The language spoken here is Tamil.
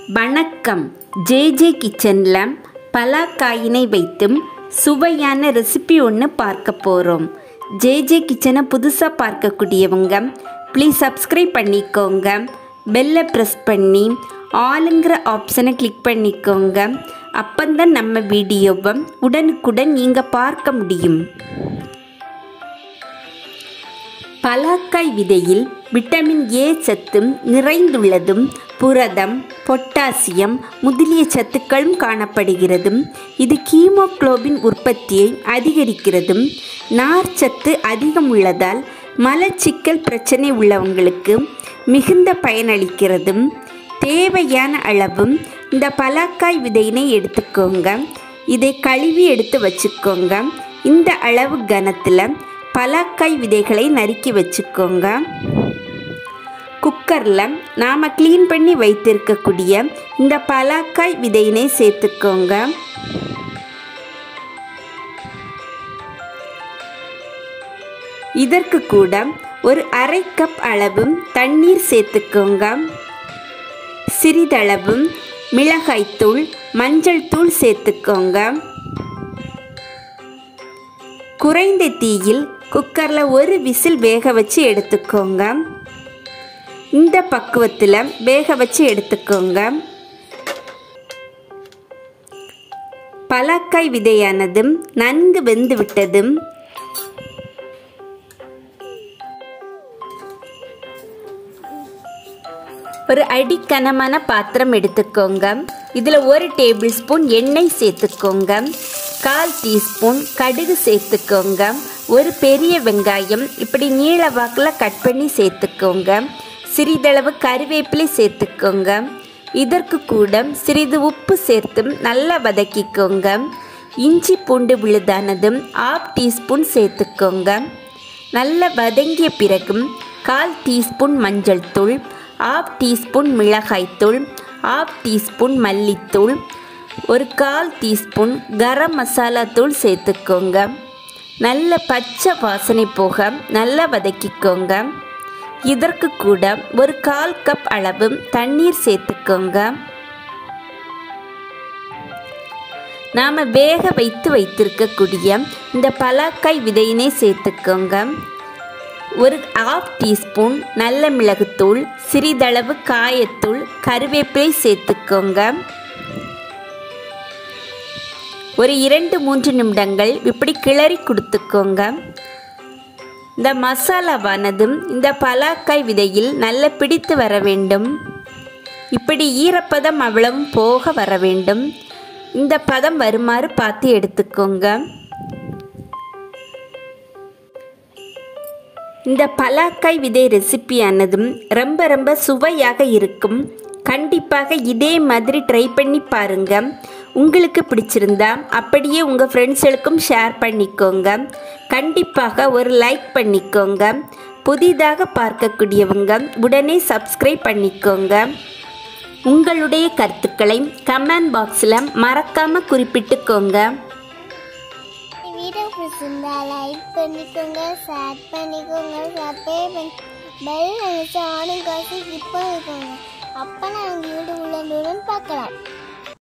வணக்கம் ஜே ஜே கிச்சனில் பலாக்காயினை வைத்தும் சுவையான ரெசிபி ஒன்று பார்க்க போகிறோம் ஜே ஜே கிச்சனை புதுசாக பார்க்கக்கூடியவங்க ப்ளீஸ் சப்ஸ்கிரைப் பண்ணிக்கோங்க பெல்லை ப்ரெஸ் பண்ணி ஆளுங்கிற ஆப்ஷனை கிளிக் பண்ணிக்கோங்க அப்போந்தான் நம்ம வீடியோவை உடனுக்குடன் நீங்கள் பார்க்க முடியும் பலாக்காய் விதையில் விட்டமின் ஏ சத்தும் நிறைந்துள்ளதும் புரதம் பொட்டாசியம் முதலிய சத்துக்களும் காணப்படுகிறதும் இது கீமோக்ளோபின் உற்பத்தியை அதிகரிக்கிறதும் நார்ச்சத்து அதிகம் உள்ளதால் மலச்சிக்கல் பிரச்சனை உள்ளவங்களுக்கு மிகுந்த பயனளிக்கிறதும் தேவையான அளவும் இந்த பலாக்காய் விதையினை எடுத்துக்கோங்க இதை கழுவி எடுத்து வச்சுக்கோங்க இந்த அளவு கனத்தில் பலாக்காய் விதைகளை நறுக்கி வச்சுக்கோங்க குக்கரில் நாம் க்ளீன் பண்ணி வைத்திருக்கக்கூடிய இந்த பலாக்காய் விதையினை சேர்த்துக்கோங்க இதற்கு கூட ஒரு அரை கப் அளவும் தண்ணீர் சேர்த்துக்கோங்க சிறிதளவும் மிளகாய்த்தூள் மஞ்சள் தூள் சேர்த்துக்கோங்க குறைந்த தீயில் குக்கரில் ஒரு விசில் வேக வச்சு எடுத்துக்கோங்க இந்த பக்குவத்தில் வேக வச்சு எடுத்துக்கோங்க பலாக்காய் விதையானதும் நன்கு வெந்து விட்டதும் ஒரு அடிக்கனமான பாத்திரம் எடுத்துக்கோங்க இதில் ஒரு டேபிள் ஸ்பூன் எண்ணெய் சேர்த்துக்கோங்க கால் டீஸ்பூன் கடுகு சேர்த்துக்கோங்க ஒரு பெரிய வெங்காயம் இப்படி நீள வாக்கில் கட் பண்ணி சேர்த்துக்கோங்க சிறிதளவு கருவேப்பிலை சேர்த்துக்கோங்க இதற்கு கூட சிறிது உப்பு சேர்த்து நல்லா வதக்கிக்கோங்க இஞ்சி பூண்டு விழுதானதும் ஆஃப் டீஸ்பூன் சேர்த்துக்கோங்க நல்லா வதங்கிய பிறகும் கால் டீஸ்பூன் மஞ்சள் தூள் ஆஃப் டீஸ்பூன் மிளகாய்த்தூள் ஆஃப் டீஸ்பூன் மல்லித்தூள் ஒரு கால் டீஸ்பூன் கரம் மசாலா தூள் சேர்த்துக்கோங்க நல்ல பச்சை வாசனை போக நல்லா வதக்கிக்கோங்க இதற்கு கூட ஒரு கால் கப் அளவு தண்ணீர் சேர்த்துக்கோங்க நாம் வேக வைத்து வைத்திருக்கக்கூடிய இந்த பலாக்காய் விதையினை சேர்த்துக்கோங்க ஒரு ஆஃப் டீஸ்பூன் நல்ல மிளகுத்தூள் சிறிதளவு காயத்தூள் கருவேப்பிலை சேர்த்துக்கோங்க ஒரு இரண்டு மூன்று நிமிடங்கள் இப்படி கிளறி கொடுத்துக்கோங்க இந்த மசாலாவானதும் இந்த பலாக்காய் விதையில் நல்ல பிடித்து வர வேண்டும் இப்படி ஈரப்பதம் அவ்வளவும் போக வர வேண்டும் இந்த பதம் வருமாறு பார்த்து எடுத்துக்கோங்க இந்த பலாக்காய் விதை ரெசிபியானதும் ரொம்ப ரொம்ப சுவையாக இருக்கும் கண்டிப்பாக இதே மாதிரி ட்ரை பண்ணி பாருங்க உங்களுக்கு பிடிச்சிருந்தா அப்படியே உங்கள் ஃப்ரெண்ட்ஸுகளுக்கும் ஷேர் பண்ணிக்கோங்க கண்டிப்பாக ஒரு லைக் பண்ணிக்கோங்க புதிதாக பார்க்கக்கூடியவங்க உடனே சப்ஸ்கிரைப் பண்ணிக்கோங்க உங்களுடைய கருத்துக்களை கமெண்ட் பாக்ஸில் மறக்காமல் குறிப்பிட்டுக்கோங்க வீடியோ பிடிச்சிருந்தா லைக் பண்ணிக்கோங்க ஷேர் பண்ணிக்கோங்க சப்ஸ்கிரைப் பண்ணி பெல் நினைச்சு ஆணும் காசு கிளிக் பண்ணிக்கோங்க அப்போ நான் யூடியூப்ல பார்க்கலாம்